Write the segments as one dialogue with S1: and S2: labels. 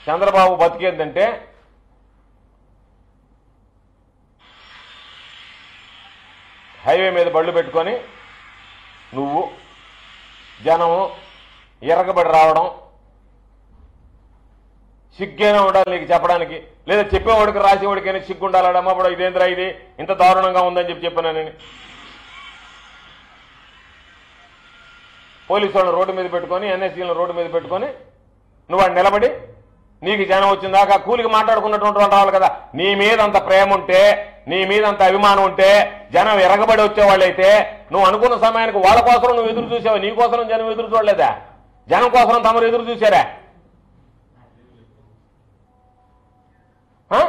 S1: Chandrababu బతికేందంటే highway మీద బళ్ళు పెట్టుకొని నువ్వు జనము ఎరగబడి రావడం సిగ్గైనా ఉండాలి నీకు చెప్పడానికి లేదా చెప్పేవాడికి రాసేవాడికైనా సిగ్గు ఉండాలడమ్మా ఇప్పుడు ఇదేంద్రా ఇది ఇంత దారుణంగా ఉందని చెప్పి చెప్పాను నేను పోలీసు వాళ్ళని రోడ్డు మీద పెట్టుకొని ఎన్ఎస్సీలను రోడ్డు మీద పెట్టుకొని నువ్వు వాడు నిలబడి నీకు జనం వచ్చిందాకా కూలికి మాట్లాడుకున్నటువంటి వాళ్ళు రావాలి కదా నీ మీద అంత ప్రేమ ఉంటే నీ మీద అంత అభిమానం ఉంటే జనం ఎరగబడి వచ్చేవాళ్ళైతే నువ్వు అనుకున్న సమయానికి వాళ్ళ కోసం నువ్వు ఎదురు చూసావు నీ కోసం జనం ఎదురు చూడలేదా జనం కోసం తమరు ఎదురు చూసారా ఆ?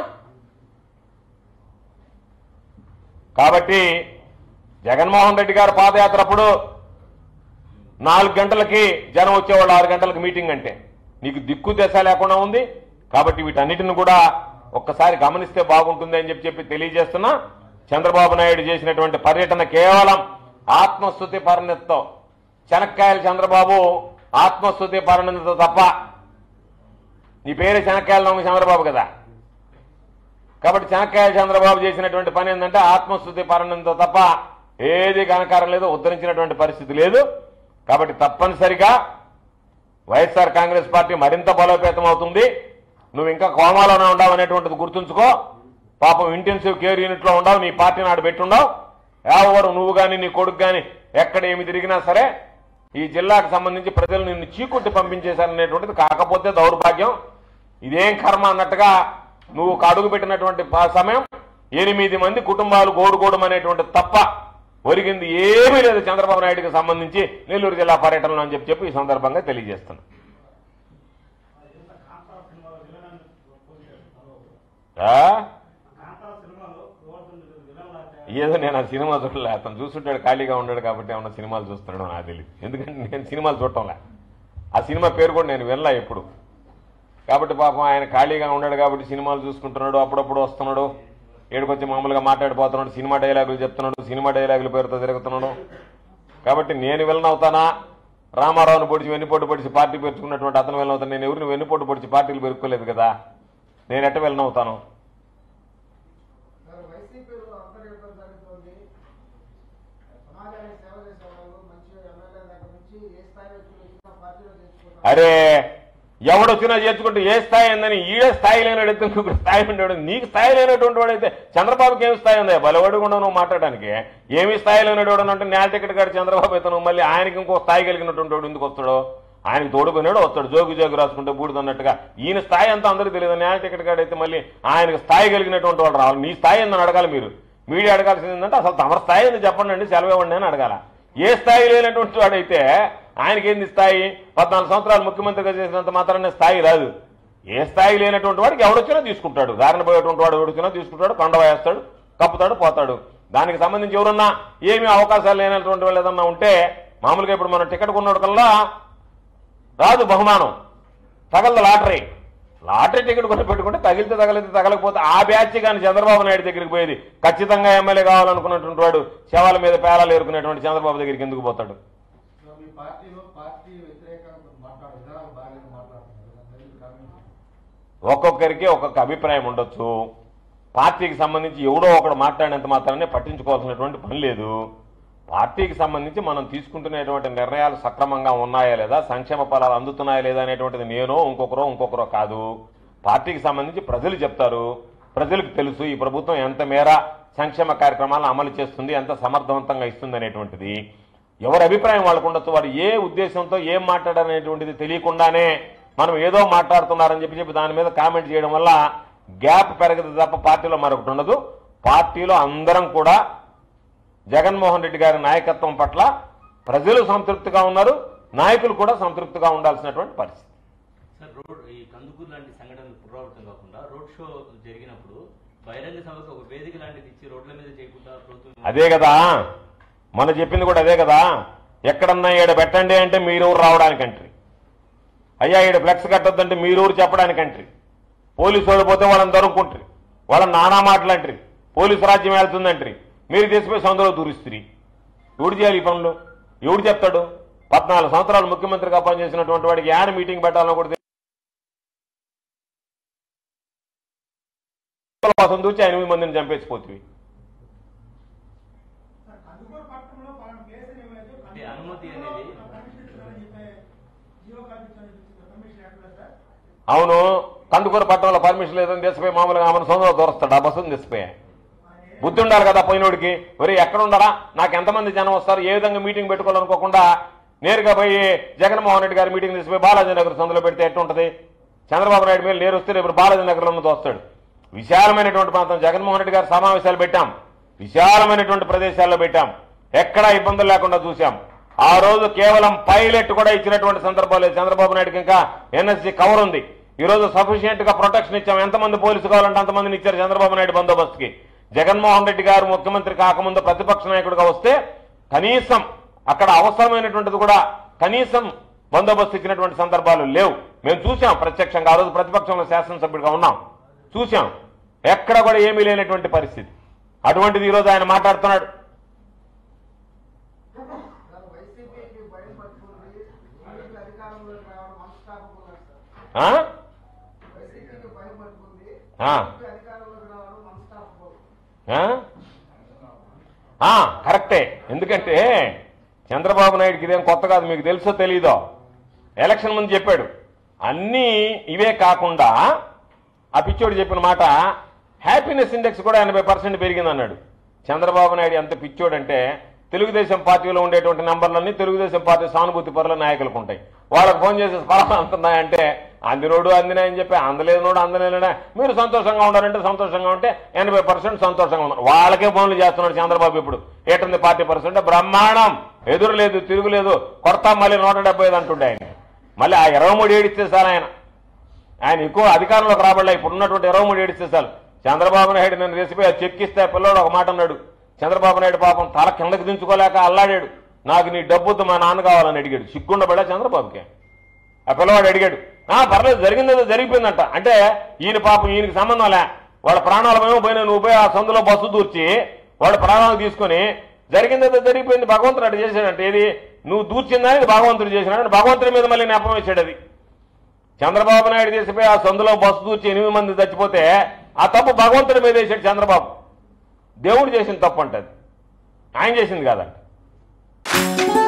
S1: కాబట్టి జగన్మోహన్ రెడ్డి గారు పాదయాత్ర అప్పుడు నాలుగు గంటలకి జనం వచ్చేవాళ్ళు ఆరు గంటలకు మీటింగ్ అంటే నీకు దిక్కు దశ లేకుండా ఉంది కాబట్టి వీటన్నిటిని కూడా ఒక్కసారి గమనిస్తే బాగుంటుంది అని చెప్పి చెప్పి తెలియజేస్తున్నా చంద్రబాబు నాయుడు చేసినటువంటి పర్యటన కేవలం ఆత్మస్థుతి పరిణతితో చెనక్కాయలు చంద్రబాబు ఆత్మస్థుతి పరిణతితో తప్ప నీ పేరు చెనక్కాయల నమ్మ చంద్రబాబు కదా కాబట్టి చెనక్కాయ చంద్రబాబు చేసినటువంటి పని ఏంటంటే ఆత్మస్థుతి పరిణతితో తప్ప ఏది కనకారం లేదు ఉద్ధరించినటువంటి పరిస్థితి లేదు కాబట్టి తప్పనిసరిగా వైఎస్ఆర్ కాంగ్రెస్ పార్టీ మరింత బలోపేతం అవుతుంది నువ్వు ఇంకా కోమాలోనే ఉండవు అనేటువంటిది గుర్తుంచుకో పాపం ఇంటెన్సివ్ కేర్ యూనిట్ లో ఉండవు నీ పార్టీ నాడు పెట్టుండవు ఎవరు నువ్వు కానీ నీ కొడుకు కానీ ఎక్కడ ఏమి తిరిగినా సరే ఈ జిల్లాకు సంబంధించి ప్రజలు నిన్ను చీకొట్టి పంపించేశారనేటువంటిది కాకపోతే దౌర్భాగ్యం ఇదేం కర్మ అన్నట్టుగా నువ్వు ఒక అడుగు పెట్టినటువంటి ప- సమయం ఎనిమిది మంది కుటుంబాలు గోడుగోడం అనేటువంటి తప్ప ఒరిగింది ఏమీ లేదు చంద్రబాబు నాయుడుకి సంబంధించి నెల్లూరు జిల్లా పర్యటనలో అని చెప్పి చెప్పి ఈ సందర్భంగా తెలియజేస్తున్నా ఆ? ఏదో నేను ఆ సినిమా చూడలే అతను చూస్తుంటాడు ఖాళీగా ఉన్నాడు కాబట్టి ఏమన్నా సినిమాలు చూస్తున్నాడు నాకు తెలియదు ఎందుకంటే నేను సినిమాలు చూడటంలే ఆ సినిమా పేరు కూడా నేను వినలా ఎప్పుడు కాబట్టి పాపం ఆయన ఖాళీగా ఉన్నాడు కాబట్టి సినిమాలు చూసుకుంటున్నాడు అప్పుడప్పుడు వస్తున్నాడు ఏడుకొచ్చి మామూలుగా మాట్లాడిపోతున్నాడు సినిమా డైలాగులు చెప్తున్నాడు సినిమా డైలాగుల పేరుతో తిరుగుతున్నాడు కాబట్టి నేను వెళ్ళనవుతానా రామారావుని పొడిచి వెన్నుపోటు పొడిచి పార్టీ పెంచుకున్నటువంటి అతను వెళ్ళనవుతాను నేను ఎవరిని వెన్నుపోటు పొడిచి పార్టీలు పెరుక్కోలేదు కదా నేను ఎట్ట వెళ్ళనవుతాను
S2: సార్ వైసీపీలో అంతర్గతం జరుగుతోంది సమాజానికి సేవ చేసే వాళ్ళు మంచి ఎమ్మెల్యే దగ్గర నుంచి ఏ స్థాయి వ్యక్తులు వచ్చినా పార్టీలో తెచ్చుకుంటారు
S1: అరే ఎవడొచ్చినా చేర్చుకుంటే ఏ స్థాయి ఉందని ఈడే స్థాయి లేనాడు ఇంకొక స్థాయి ఉండేవాడు నీకు స్థాయి లేనటువంటి వాడైతే చంద్రబాబుకి ఏమి స్థాయి ఉంది బలవాడు కూడా నువ్వు మాట్లాడడానికి ఏమి స్థాయి లేనటువంటి అంటే నేల టికెట్ గారు చంద్రబాబు అయితే నువ్వు మళ్ళీ ఆయనకి ఇంకో స్థాయి కలిగినటువంటి వాడు ఎందుకు వస్తాడు ఆయనకి తోడుపోయినాడు వస్తాడు జోగి జోగి రాసుకుంటే బూడిద అన్నట్టుగా ఈయన స్థాయి అంతా అందరికీ తెలియదు నేల టికెట్ గారు అయితే మళ్ళీ ఆయనకి స్థాయి కలిగినటువంటి వాడు రావాలి నీ స్థాయి ఏందని అడగాలి మీరు మీడియా అడగాల్సింది ఏంటంటే అసలు తమ స్థాయి ఏంది చెప్పండి అండి సెలవు ఇవ్వండి అని అడగాల ఏ స్థాయి లేనటువంటి వాడైతే ఆయనకేంది స్థాయి పద్నాలుగు సంవత్సరాలు ముఖ్యమంత్రిగా చేసినంత మాత్రానే స్థాయి రాదు ఏ స్థాయి లేనటువంటి వాడికి ఎవడొచ్చినా తీసుకుంటాడు దారిన పోయేటువంటి వాడు ఎవడొచ్చినా తీసుకుంటాడు కొండ వేస్తాడు కప్పుతాడు పోతాడు దానికి సంబంధించి ఎవరన్నా ఏమీ అవకాశాలు లేనటువంటి వాళ్ళు ఏదన్నా ఉంటే మామూలుగా ఇప్పుడు మనం టికెట్ కొన్నాడు కల్లా రాదు బహుమానం తగలదు లాటరీ లాటరీ టికెట్ కొని పెట్టుకుంటే తగిలితే తగలితే తగలకపోతే ఆ బ్యాచ్ కానీ చంద్రబాబు నాయుడు దగ్గరికి పోయేది ఖచ్చితంగా ఎమ్మెల్యే కావాలనుకున్నటువంటి వాడు శవాల మీద పేలాలు ఏరుకునేటువంటి చంద్రబాబు దగ్గరికి ఎందుకు పోతాడు
S2: సో మీ పార్టీలో పార్టీ వ్యతిరేకంగా మాట్లాడే విధానాలు బాగా మాట్లాడుతున్నారు దాని గురించి కామెంట్ చేయండి.
S1: ఒక్కొక్కరికి ఒక్కొక్క అభిప్రాయం ఉండొచ్చు పార్టీకి సంబంధించి ఎవడో ఒకడు మాట్లాడినంత మాత్రాన్ని పట్టించుకోవాల్సినటువంటి పని లేదు పార్టీకి సంబంధించి మనం తీసుకుంటున్నటువంటి నిర్ణయాలు సక్రమంగా ఉన్నాయా లేదా సంక్షేమ ఫలాలు అందుతున్నాయా లేదా అనేటువంటిది నేనో ఇంకొకరో ఇంకొకరో కాదు పార్టీకి సంబంధించి ప్రజలు చెప్తారు ప్రజలకు తెలుసు ఈ ప్రభుత్వం ఎంత మేర సంక్షేమ కార్యక్రమాలను అమలు చేస్తుంది ఎంత సమర్థవంతంగా ఇస్తుంది అనేటువంటిది ఎవరి అభిప్రాయం వాళ్ళకు ఉండొచ్చు వారు ఏ ఉద్దేశంతో ఏం మాట్లాడారనేటువంటిది తెలియకుండానే మనం ఏదో మాట్లాడుతున్నారని చెప్పి చెప్పి దాని మీద కామెంట్ చేయడం వల్ల గ్యాప్ పెరగదు తప్ప పార్టీలో మరొకటి ఉండదు పార్టీలో అందరం కూడా జగన్మోహన్ రెడ్డి గారి నాయకత్వం పట్ల ప్రజలు సంతృప్తిగా ఉన్నారు నాయకులు కూడా సంతృప్తిగా ఉండాల్సినటువంటి పరిస్థితి
S3: సార్ రోడ్ ఈ కందుకూరు లాంటి సంఘటనలు పునరావృతం కాకుండా రోడ్ షో జరిగినప్పుడు బహిరంగ సభకు ఒక వేదిక లాంటిది ఇచ్చి రోడ్ల మీద చేయకుండా ప్రభుత్వం
S1: అదే కదా మన చెప్పింది కూడా అదే కదా ఎక్కడన్నా ఈడ పెట్టండి అంటే మీరూరు రావడానికంట్రీ అయ్యా ఈడ ఫ్లెక్స్ కట్టొద్దంటే మీరూరు చెప్పడానికంట్రీ పోలీసు వాళ్ళు పోతే వాళ్ళని దొరుకుంటారు వాళ్ళని నానా మాటలంటారు పోలీసు రాజ్యం వెళ్తుందంటారు మీరు తీసిపోయి సొంతలో దూరిస్తుంది ఎవడు చేయాలి ఈ పనులు ఎవడు చెప్తాడు పద్నాలుగు సంవత్సరాలు ముఖ్యమంత్రిగా పనిచేసినటువంటి వాడికి యాడ్ మీటింగ్ పెట్టాలని కూడా కోసం దూచి ఆ ఎనిమిది మందిని చంపేసిపోతుంది
S4: కందుకూరు పట్టణంలో పలానా ప్లేస్ అని ఇవ్వలేదు.
S3: అంటే అనుమతి అనేది
S4: పర్మిషన్ ఇస్తున్నారని చెప్పే జీవో కల్పించాలని చెప్తున్నారు. పర్మిషన్ ఎక్కడ సార్
S1: అవును కందుకూరు పట్టణంలో పర్మిషన్ లేదని తీసిపోయి మామూలుగా ఆమెను సొంతంగా దూరస్తాడు ఆ బస్సును తీసిపోయా బుద్ధి ఉండాలి కదా పోయినోడికి ఒరే ఎక్కడ ఉండరా నాకు ఎంతమంది జనం వస్తారు ఏ విధంగా మీటింగ్ పెట్టుకోవాలనుకోకుండా నేరుగా పోయి జగన్మోహన్ రెడ్డి గారి మీటింగ్ తీసిపోయి బాలాజీ నగర్ సందులో పెడితే ఎట్టుంటది చంద్రబాబు నాయుడు మీద నేరు వస్తే రేపు బాలాజీ నగర్లో ఉన్నది వస్తాడు విశాలమైనటువంటి ప్రాంతం జగన్మోహన్ రెడ్డి గారి సమావేశాలు పెట్టాం విశాలమైనటువంటి ప్రదేశాల్లో పెట్టాం ఎక్కడా ఇబ్బందులు లేకుండా చూశాం ఆ రోజు కేవలం పైలట్ కూడా ఇచ్చినటువంటి సందర్భాలు లేదు. చంద్రబాబు నాయుడుకి ఇంకా ఎన్ఎస్సీ కవర్ ఉంది ఈ రోజు సఫిషియెంట్ గా ప్రొటెక్షన్ ఇచ్చాం ఎంతమంది పోలీసు కావాలంటే అంతమందిని ఇచ్చారు చంద్రబాబు నాయుడు బందోబస్తుకి జగన్మోహన్ రెడ్డి గారు ముఖ్యమంత్రి కాకముందు ప్రతిపక్ష నాయకుడిగా వస్తే కనీసం అక్కడ అవసరమైనటువంటిది కూడా కనీసం బందోబస్తు ఇచ్చినటువంటి సందర్భాలు లేవు మేము చూసాం ప్రత్యక్షంగా ఆ రోజు ప్రతిపక్షంలో శాసనసభ్యుడిగా ఉన్నాం చూసాం ఎక్కడ కూడా ఏమీ లేనటువంటి పరిస్థితి అటువంటిది ఈరోజు ఆయన మాట్లాడుతున్నాడు
S2: సార్ వైసీపీకి భయం పట్టుకుంది టీడీపీ అధికారంలోకి రావడం మనస్తాపం సార్
S1: ఆ?
S2: వైసీపీకి భయం పట్టుకుంది
S1: ఆ.
S2: టీడీపీ అధికారంలోకి రావడం మనస్తాపం
S1: ఆ? ఆ, కరెక్టే ఎందుకంటే చంద్రబాబు నాయుడుకి ఇదేం కొత్త కాదు మీకు తెలుసో తెలీదో ఎలక్షన్ ముందు చెప్పాడు అన్నీ ఇవే కాకుండా ఆ పిచ్చోడు చెప్పిన మాట హ్యాపీనెస్ ఇండెక్స్ కూడా ఎనభై పర్సెంట్ పెరిగిందన్నాడు చంద్రబాబు నాయుడు ఎంత పిచ్చోడంటే తెలుగుదేశం పార్టీలో ఉండేటువంటి నంబర్లన్నీ తెలుగుదేశం పార్టీ సానుభూతి పరుల నాయకులకు ఉంటాయి వాళ్ళకి ఫోన్ చేసి ఫలానా అంతున్నాయంటే అందినోడు అందినాయని చెప్పి అందలేనోడు అందలేనా మీరు సంతోషంగా ఉన్నారంటే సంతోషంగా ఉంటే ఎనభై పర్సెంట్ సంతోషంగా ఉన్నారు వాళ్ళకే ఫోన్లు చేస్తున్నాడు చంద్రబాబు ఇప్పుడు ఏటుంది పార్టీ పర్సెంట్ బ్రహ్మాండం ఎదురు లేదు తిరుగులేదు కొడతాం మళ్ళీ నూట డెబ్బై ఐదు అంటుండే ఆయన మళ్ళీ ఆ ఇరవై మూడు ఏడిస్తే సార్ ఆయన ఆయన ఎక్కువ అధికారంలోకి రాబడలే ఇప్పుడు ఉన్నటువంటి ఇరవై మూడు ఏడిస్తే చాలు చంద్రబాబు నాయుడు నేను రెసిపీ చెక్కిస్తే ఆ పిల్లోడు ఒక మాట అన్నాడు చంద్రబాబు నాయుడు పాపం తల కిందకి దించుకోలేక అల్లాడాడు నాకు నీ డబ్బుతో మా నాన్న కావాలని అడిగాడు సిగ్గుండబడా చంద్రబాబుకి ఆ పిల్లవాడు అడిగాడు ఆ పర్లేదు జరిగిందేదో జరిగిపోయిందంట అంటే ఈయన పాపం ఈయనకి సంబంధం లే వాళ్ళ ప్రాణాలమేమో పోయినా నువ్వు పోయి ఆ సందులో బస్సు దూర్చి వాళ్ళ ప్రాణాలు తీసుకొని జరిగిందేదో జరిగిపోయింది భగవంతుడు అటు చేశాడంటే ఏది నువ్వు దూర్చిందని ఇది భగవంతుడు చేసినాడు భగవంతుడి మీద మళ్ళీ నెపం వేసాడు అది చంద్రబాబు నాయుడు చేసిపోయి ఆ సందులో బస్సు దూర్చి ఎనిమిది మంది చచ్చిపోతే ఆ తప్పు భగవంతుడి మీద వేసాడు చంద్రబాబు దేవుడు చేసిన తప్పు అంటది ఆయన చేసింది కాదంట